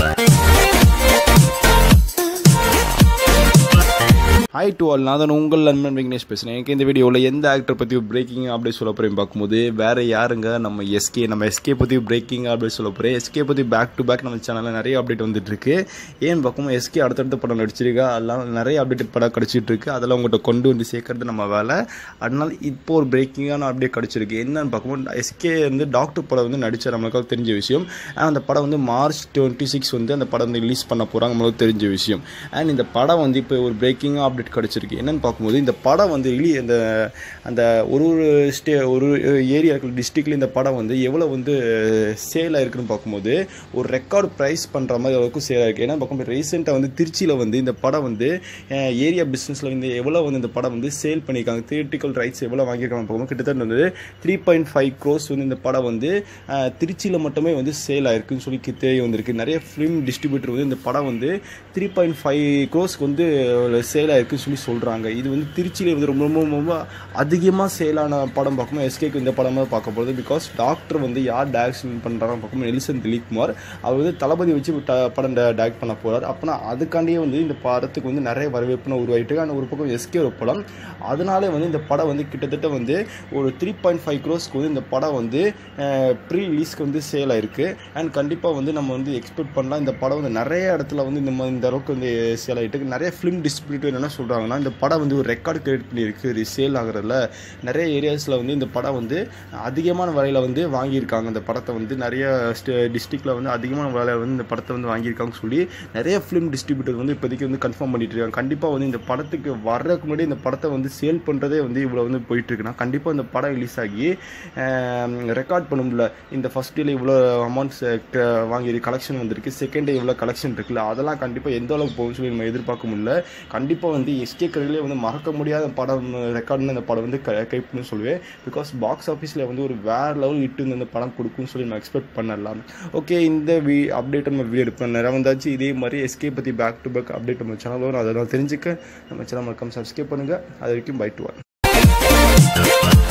Hi to all நான் தான் உங்கள் நண்பன் விக்னேஷ் பேசுகிறேன் எனக்கு இந்த வீடியோவில் எந்த ஆக்டர் பற்றி பிரேக்கிங் அப்படி சொல்ல போகிறேன் பார்க்கும்போது வேறு யாருங்க நம்ம எஸ்கே நம்ம எஸ்கே பற்றி பிரேக்கிங் அப்படி சொல்ல போகிறேன் எஸ்கே பற்றி பேக் டு பேக் நம்ம சேனலில் நிறைய அப்டேட் வந்துட்டுருக்கு ஏன்னு பார்க்கும்போது எஸ்கே அடுத்தடுத்த படம் நடிச்சிருக்கா அதெல்லாம் நிறைய அப்டேட் படம் கிடச்சிட்டு இருக்கு அதெல்லாம் உங்கள்கிட்ட கொண்டு வந்து சேர்க்கறது நம்ம வேலை அதனால இப்போ ஒரு பிரேக்கிங்கான அப்டேட் கிடச்சிருக்கு என்னன்னு பார்க்கும்போது எஸ்கே வந்து டாக்டர் படம் வந்து நடித்த நம்மளுக்கு தெரிஞ்ச விஷயம் அண்ட் அந்த படம் வந்து மார்ச் டுவெண்ட்டி சிக்ஸ் வந்து அந்த படம் வந்து ரிலீஸ் பண்ண போகிறாங்க நம்மளுக்கு தெரிஞ்ச விஷயம் அண்ட் இந்த படம் வந்து இப்போ ஒரு பிரேக்கிங்காக அப்டேட் கிடச்சிருக்கு என்னன்னு பார்க்கும்போது இந்த படம் வந்து ரிலீ அந்த அந்த ஒரு ஒரு ஸ்டே ஒரு ஏரியா இருக்கிற டிஸ்ட்ரிக்ட்ல இந்த படம் வந்து எவ்வளோ வந்து சேல் ஆயிருக்குன்னு பார்க்கும்போது ஒரு ரெக்கார்டு ப்ரைஸ் பண்ணுற மாதிரி அளவுக்கு சேல் ஆயிருக்கு ஏன்னா பார்க்கும்போது ரீசெண்டாக வந்து திருச்சியில் வந்து இந்த படம் வந்து ஏரியா பிஸ்னஸில் வந்து எவ்வளோ வந்து இந்த படம் வந்து சேல் பண்ணியிருக்காங்க தியேட்டிக்கல் ரைட்ஸ் எவ்வளோ வாங்கியிருக்காங்க பார்க்கும்போது கிட்டத்தட்ட வந்து த்ரீ பாயிண்ட் ஃபைவ் க்ரோஸ் வந்து இந்த படம் வந்து அஹ், திருச்சியில் மட்டுமே வந்து சேல் ஆயிருக்குன்னு சொல்லி கி- தெரிய வந்திருக்கு நிறைய ஃபிலிம் டிஸ்ட்ரிபியூட்டர் வந்து இந்த படம் வந்து த்ரீ பாயிண்ட் ஃபைவ் க்ரோஸ்க்கு வந்து சேல் ஆயிருக்குன்னு சொல்லி சொல்கிறாங்க இது வந்து திருச்சியில் வந்து ரொம்ப ரொம்ப ரொம்ப அதிகமாக சேலான படம் பார்க்கும்போது எஸ்கேக்கு இந்த படமாக பார்க்க போகிறது பிகாஸ் டாக்டர் வந்து யார் டேரக்ஷன் பண்ணுறாங்க பார்க்கும்போது நெல்சன் திலீப்குமார் அவர் வந்து தளபதி வச்சு ட- படம் டேரக்ட் பண்ண போகிறார் அப்போனா அதுக்காண்டியே வந்து இந்த படத்துக்கு வந்து நிறைய வரவேற்புன்னு உருவாயிட்டு ஆனால் ஒரு பக்கம் எஸ்கே ஒரு படம் அதனாலே வந்து இந்த படம் வந்து கிட்டத்தட்ட வந்து ஒரு த்ரீ பாயிண்ட் ஃபைவ் க்ரோஸ்க்கு வந்து இந்த படம் வந்து ப்ரீ ரிலீஸ்க்கு வந்து சேல் ஆயிருக்கு அண்ட் கண்டிப்பாக வந்து நம்ம வந்து எக்ஸ்பெக்ட் பண்ணலாம் இந்த படம் வந்து நிறைய இடத்துல வந்து இந்த மாதிரி இந்த அளவுக்கு வந்து சேல் ஆகிட்டு இருக்கு. நிறைய ஃபிலிம் டிஸ்ட்ரிபியூட்டர் என்ன சொல்கிறாங்கன்னா இந்த படம் வந்து ஒரு ரெக்கார்டு கிரியேட் பண்ணியிருக்கு சேல் ஆகுறதுல நிறைய ஏரியாஸில் வந்து இந்த படம் வந்து அதிகமான விலையில் வந்து வாங்கியிருக்காங்க இந்த படத்தை வந்து நிறைய டிஸ்ட்ரிக்டில் வந்து அதிகமான விலையில் வந்து இந்த படத்தை வந்து வாங்கியிருக்காங்கன்னு சொல்லி நிறைய ஃபிலிம் டிஸ்ட்ரிபியூட்டர் வந்து இப்போதைக்கு வந்து கன்ஃபார்ம் பண்ணிட்டு இருக்காங்க கண்டிப்பாக வந்து இந்த படத்துக்கு வர்றதுக்கு முன்னாடி இந்த படத்தை வந்து சேல் பண்ணுறதே வந்து இவ்வளோ வந்து போயிட்டு இருக்குன்னா கண்டிப்பாக இந்த படம் ரிலீஸ் ஆகி ரெக்கார்ட் பண்ண முடியல இந்த ஃபர்ஸ்ட் டேல இவ்வளோ அமௌண்ட்ஸ் வாங்கி கலெக்ஷன் வந்திருக்கு செகண்ட் டே இவ்வளோ கலெக்ஷன் இருக்குல்ல அதெல்லாம் கண்டிப்பாக எந்த அளவுக்கு போகும்னு சொல்லி நம்ம எதிர்பார்க்க முடியல கண்டிப்பாக வந்து எஸ்கே கரையிலே வந்து மறக்க முடியாத படம் ரெக்கார்ட்னு இந்த படம் வந்து கைப்புன்னு சொல்லுவேன் பிகாஸ் பாக்ஸ் ஆஃபீஸில் வந்து ஒரு வேற லெவல் இட்டு இந்த படம் கொடுக்கும்னு சொல்லி நம்ம எக்ஸ்பெக்ட் பண்ணலாம் ஓகே இந்த வி அப்டேட் நம்ம வீடியோ எடுப்பேன் நிறைய வந்தாச்சு இதே மாதிரி எஸ்கே பற்றி பேக் டு பேக் அப்டேட் நம்ம சேனல் வரும் அதெல்லாம் தெரிஞ்சுக்க நம்ம சேனல் மறக்காம சப்ஸ்கிரைப் பண்ணுங்கள் அது வரைக்கும் பை டு ஒன்